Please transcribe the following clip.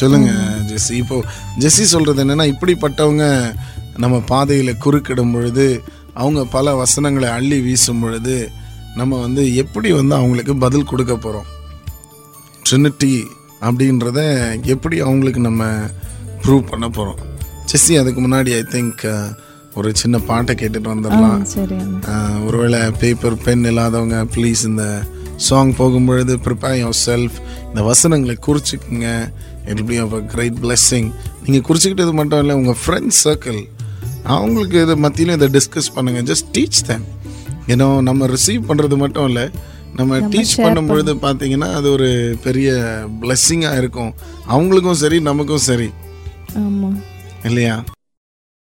சொல்லுங்க ஜெஸ்ஸி இப்போ ஜெஸ்ஸி சொல்றது என்னன்னா இப்படிப்பட்டவங்க நம்ம பாதையில குறுக்கிடும் பொழுது அவங்க பல வசனங்களை அள்ளி வீசும் பொழுது நம்ம வந்து எப்படி வந்து அவங்களுக்கு பதில் கொடுக்க போறோம் ட்ரினிட்டி அப்படின்றத எப்படி அவங்களுக்கு நம்ம ப்ரூவ் பண்ண போறோம் ஜெஸ்ஸி அதுக்கு முன்னாடி ஐ திங்க் ஒரு சின்ன பாட்டை கேட்டுட்டு வந்துடலாம் சரி அண்ணா ஆஹ் ஒருவேளை பேப்பர் பென் இல்லாதவங்க ப்ளீஸ் இந்த சாங் போகும்பொழுது ப்ரிப்பேர் யோர் செல்ஃப் இந்த வசனங்களை குறிச்சிக்குங்க it be of a great blessing நீங்கள் குறிச்சிக்கிட்டது மட்டும் இல்லை உங்கள் ஃப்ரெண்ட்ஸ் சர்க்கிள் அவங்களுக்கு இது மத்தியிலும் இதை டிஸ்கஸ் பண்ணுங்கள் ஜஸ்ட் டீச் தேம் ஏன்னோ நம்ம ரிசீவ் பண்ணுறது மட்டும் இல்லை நம்ம டீச் பண்ணும்பொழுது பார்த்தீங்கன்னா அது ஒரு பெரிய பிளெஸ்ஸிங்காக இருக்கும் அவங்களுக்கும் சரி நமக்கும் சரி ஆமாம் இல்லையா